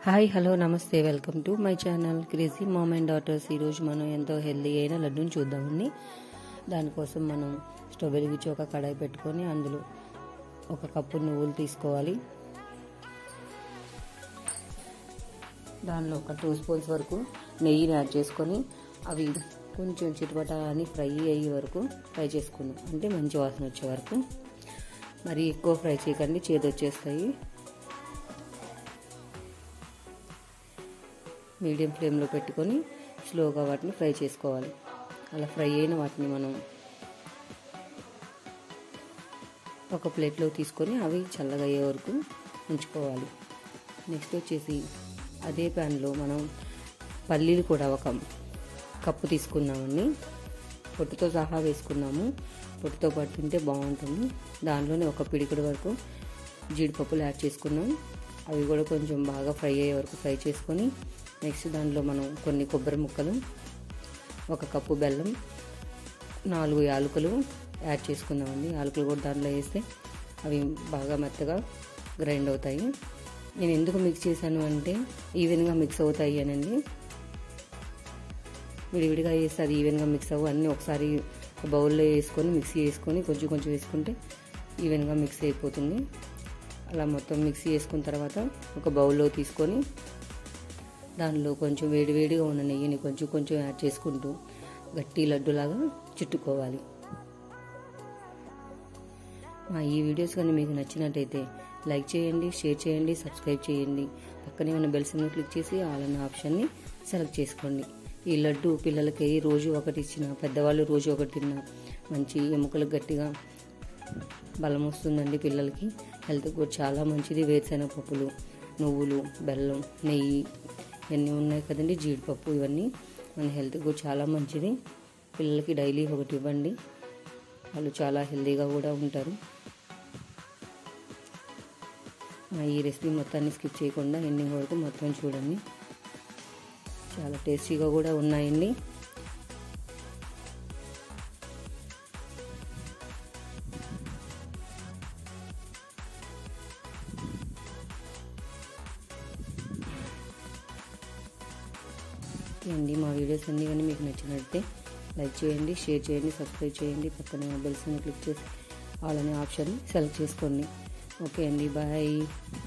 hi hello namaste welcome to my channel crazy mom and daughters ఈరోజు మనం ఎంతో healthy అయిన లడ్డూని చూద్దామండి దానికోసం మనం స్టవ్ వెలిగించి ఒక కడాయి పెట్టుకొని అందులో ఒక కప్పు నువ్వులు తీసుకోవాలి దానిలో ఒక టూ స్పూన్స్ వరకు నెయ్యిని యాడ్ చేసుకొని అవి కొంచెం చిటపట అని ఫ్రై అయ్యే వరకు ఫ్రై చేసుకుందాం అంటే మంచి వాసన వచ్చే వరకు మరి ఎక్కువ ఫ్రై చేయకండి చేదు వచ్చేస్తాయి మీడియం ఫ్లేమ్లో పెట్టుకొని స్లోగా వాటిని ఫ్రై చేసుకోవాలి అలా ఫ్రై అయిన వాటిని మనం ఒక ప్లేట్లో తీసుకొని అవి చల్లగా అయ్యే వరకు ఉంచుకోవాలి నెక్స్ట్ వచ్చేసి అదే ప్యాన్లో మనం పల్లీలు కూడా ఒక కప్పు తీసుకున్నామండి పొట్టుతో సహా వేసుకున్నాము పొట్టుతో పాటు తింటే బాగుంటుంది దానిలోనే ఒక పిడికిడి వరకు జీడిపప్పులు యాడ్ చేసుకున్నాం అవి కూడా కొంచెం బాగా ఫ్రై అయ్యే వరకు ఫ్రై చేసుకొని నెక్స్ట్ దాంట్లో మనం కొన్ని కొబ్బరి ముక్కలు ఒక కప్పు బెల్లం నాలుగు యాలకులు యాడ్ చేసుకుందామండి యాలకులు కూడా దాంట్లో వేస్తే అవి బాగా మెత్తగా గ్రైండ్ అవుతాయి నేను ఎందుకు మిక్స్ చేశాను అంటే ఈవెన్గా మిక్స్ అవుతాయి అనండి విడివిడిగా వేస్తే అది ఈవెన్గా మిక్స్ అవ్వు అన్నీ ఒకసారి ఒక బౌల్లో వేసుకొని మిక్సీ వేసుకొని కొంచెం కొంచెం వేసుకుంటే ఈవెన్గా మిక్స్ అయిపోతుంది అలా మొత్తం మిక్సీ వేసుకున్న తర్వాత ఒక బౌల్లో తీసుకొని దానిలో కొంచెం వేడివేడిగా ఉన్న నెయ్యిని కొంచెం కొంచెం యాడ్ చేసుకుంటూ గట్టి లడ్డులాగా చుట్టుకోవాలి మా ఈ వీడియోస్ కానీ మీకు నచ్చినట్టయితే లైక్ చేయండి షేర్ చేయండి సబ్స్క్రైబ్ చేయండి పక్కనే ఉన్న బెల్ సిమ్ని క్లిక్ చేసి ఆల్ అన్న ఆప్షన్ని సెలెక్ట్ చేసుకోండి ఈ లడ్డు పిల్లలకి రోజు ఒకటి ఇచ్చిన పెద్దవాళ్ళు రోజు ఒకటి తిన్నా మంచి ఎముకలు గట్టిగా బలం వస్తుందండి పిల్లలకి హెల్త్ కూడా చాలా మంచిది వేరుశెనగ పప్పులు నువ్వులు బెల్లం నెయ్యి ఇవన్నీ ఉన్నాయి కదండి జీడిపప్పు ఇవన్నీ మన హెల్త్ కూడా చాలా మంచిది పిల్లలకి డైలీ ఒకటి ఇవ్వండి వాళ్ళు చాలా హెల్తీగా కూడా ఉంటారు ఈ రెసిపీ మొత్తాన్ని స్కిప్ చేయకుండా ఎండింగ్ వరకు మొత్తం చూడండి చాలా టేస్టీగా కూడా ఉన్నాయండి అండి మా వీడియోస్ అన్నీ కానీ మీకు నచ్చినట్టే లైక్ చేయండి షేర్ చేయండి సబ్స్క్రైబ్ చేయండి పక్కన బెల్స్ని క్లిక్ చేసి ఆల్ అనే ఆప్షన్ సెలెక్ట్ చేసుకోండి ఓకే అండి బాయ్